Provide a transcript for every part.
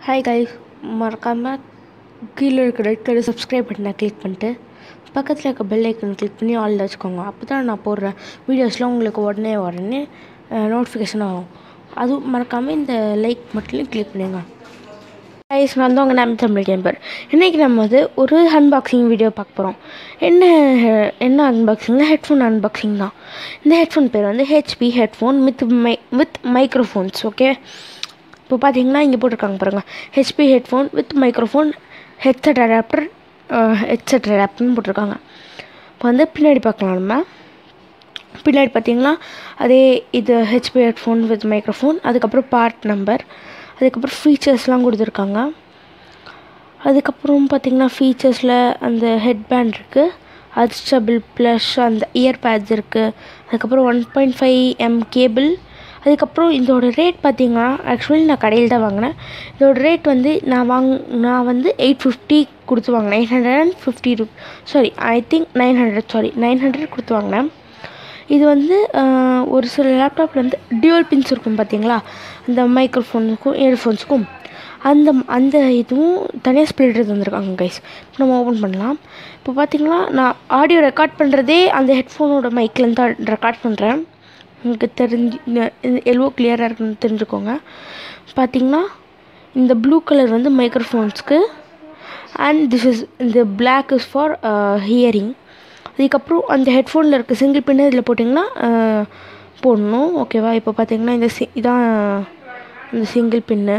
hi guys மறக்காமல் கீழே இருக்கிற ரெட் கலர் சப்ஸ்கிரைப் பட்டனை கிளிக் பண்ணிட்டு பக்கத்தில் இருக்க பெல் ஐக்கன் கிளிக் பண்ணி ஆல்ல வச்சுக்கோங்க அப்போ தான் நான் போடுற வீடியோஸ்லாம் உங்களுக்கு உடனே உடனே நோட்டிஃபிகேஷன் ஆகும் அதுவும் மறக்காமல் இந்த லைக் மட்டும் கிளிக் பண்ணுங்க கைஸ் நான் தான் உங்கள் நம்ம தமிழ் கேம்பர் இன்றைக்கி நம்ம வந்து ஒரு அன்பாக்சிங் வீடியோ பார்க்க போகிறோம் என்ன என்ன அன்பாக்சிங்னா ஹெட்ஃபோன் அன்பாக்சிங் தான் இந்த ஹெட்ஃபோன் பேர் வந்து HP headphone with my with microphones okay இப்போ பார்த்தீங்கன்னா இங்கே போட்டிருக்காங்க பாருங்கள் HP headphone with microphone headset adapter headset அடாப்டர்னு போட்டிருக்காங்க இப்போ வந்து பின்னாடி பார்க்கலாம் நம்ம பின்னாடி பார்த்தீங்கன்னா அதே இது ஹெச்பி ஹெட்ஃபோன் வித் மைக்ரோஃபோன் அதுக்கப்புறம் பார்ட் நம்பர் அதுக்கப்புறம் ஃபீச்சர்ஸ்லாம் கொடுத்துருக்காங்க அதுக்கப்புறம் பார்த்திங்கன்னா ஃபீச்சர்ஸில் அந்த ஹெட் பேண்ட் இருக்குது அட்ஜஸ்டபிள் ப்ளஸ் அந்த இயர் பேட்ஸ் இருக்குது அதுக்கப்புறம் one point five M cable அதுக்கப்புறம் இதோட ரேட் பார்த்திங்கன்னா ஆக்சுவலி நான் கடையில் தான் வாங்கினேன் இதோட ரேட் வந்து நான் வாங் நான் வந்து எயிட் ஃபிஃப்டி கொடுத்து வாங்கினேன் எயிட் ஹண்ட்ரட் அண்ட் ஃபிஃப்டி ரூ sorry I think nine hundred sorry nine hundred கொடுத்து வாங்கினேன் இது வந்து ஒரு சில லேப்டாப்பில் வந்து டியூவல் பின்ஸ் இருக்கும் பார்த்தீங்களா அந்த மைக்ரோஃபோனுக்கும் இயர்ஃபோன்ஸுக்கும் அந்த அந்த இதுவும் தனியாக ஸ்பிளிட் தந்திருக்காங்க கைஸ் இப்போ நம்ம ஓப்பன் பண்ணலாம் இப்போ பார்த்தீங்கன்னா நான் ஆடியோ ரெக்கார்ட் பண்ணுறதே அந்த ஹெட்ஃபோனோட மைக்லேருந்து தான் ரெக்கார்ட் பண்ணுறேன் உங்களுக்கு தெரிஞ்சு எவ்வளோ கிளியராக இருக்குன்னு தெரிஞ்சுக்கோங்க பார்த்தீங்கன்னா இந்த ப்ளூ கலர் வந்து மைக்ரோஃபோன்ஸ்க்கு அண்ட் திஸ் இஸ் இந்த பிளாக் இஸ் ஃபார் ஹியரிங் அதுக்கப்புறம் அந்த ஹெட்ஃபோனில் இருக்க சிங்கிள் பின்னு இதில் போட்டிங்கன்னா போடணும் ஓகேவா இப்போ பார்த்தீங்கன்னா இந்த சி இதான் இந்த சிங்கிள் பின்னு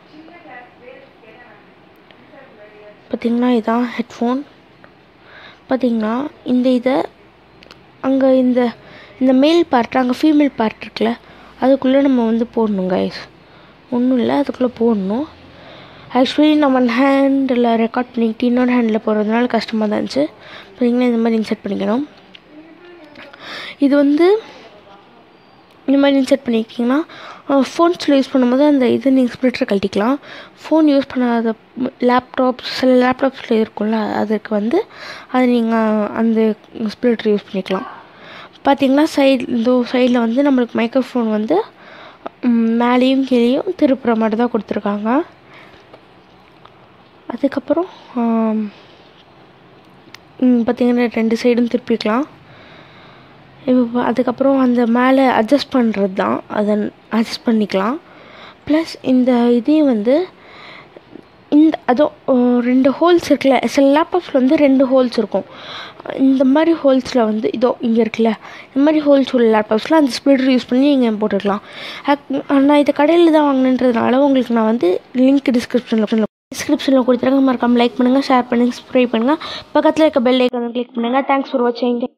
பார்த்திங்கன்னா இதான் ஹெட்ஃபோன் பார்த்திங்கன்னா இந்த இதை அங்கே இந்த இந்த மேல் பார்ட் அங்கே ஃபீமேல் பார்ட் இருக்குல்ல அதுக்குள்ளே நம்ம வந்து போடணும் கைஸ் ஒன்றும் இல்லை அதுக்குள்ளே போடணும் ஆக்சுவலி நம்ம ஹேண்டில் ரெக்கார்ட் பண்ணிக்கிட்டு இன்னொரு ஹேண்டில் போடுறதுனால கஷ்டமாக தான் இருந்துச்சு பார்த்தீங்கன்னா இந்த மாதிரி இன்சர்ட் பண்ணிக்கணும் இது வந்து இந்த மாதிரி இன்சர்ட் பண்ணிக்கிட்டிங்கன்னா ஃபோன்ஸில் யூஸ் பண்ணும்போது அந்த இது நீங்கள் ஸ்ப்ளிட்டர் கழட்டிக்கலாம் ஃபோன் யூஸ் பண்ணாத லேப்டாப்ஸ் சில லேப்டாப்ஸில் இருக்கும்ல அதுக்கு வந்து அது நீங்கள் அந்த ஸ்ப்ளிட்டர் யூஸ் பண்ணிக்கலாம் பார்த்திங்கன்னா சைட் இந்த சைடில் வந்து நம்மளுக்கு மைக்ரோஃபோன் வந்து மேலேயும் கீழேயும் திருப்புற மாதிரி தான் கொடுத்துருக்காங்க அதுக்கப்புறம் பார்த்திங்கன்னா ரெண்டு சைடும் திருப்பிக்கலாம் இப்போ அதுக்கப்புறம் அந்த மேலே அட்ஜஸ்ட் பண்ணுறது தான் அதை அட்ஜஸ்ட் பண்ணிக்கலாம் ப்ளஸ் இந்த இதையும் வந்து இந்த அதோ ரெண்டு ஹோல்ஸ் இருக்குல்ல சில லேப்டாப்ஸில் வந்து ரெண்டு ஹோல்ஸ் இருக்கும் இந்த மாதிரி ஹோல்ஸில் வந்து இதோ இங்கே இருக்குல்ல இந்த மாதிரி ஹோல்ஸ் உள்ள லேப்டாப்ஸில் அந்த ஸ்பிளிட்டர் யூஸ் பண்ணி நீங்கள் போட்டுக்கலாம் நான் இதை கடையில் தான் வாங்கினன்றதுனால உங்களுக்கு நான் வந்து லிங்க் டிஸ்கிரிப்ஷனில் டிஸ்கிரிப்ஷனில் கொடுத்துருங்க மறக்காமல் லைக் பண்ணுங்கள் ஷேர் பண்ணுங்கள் சப்ஸ்கிரைப் பண்ணுங்கள் பக்கத்தில் இருக்க பெல் ஐக்கானை கிளிக் பண்ணுங்கள் தேங்க்ஸ் ஃபார் வாட்சிங்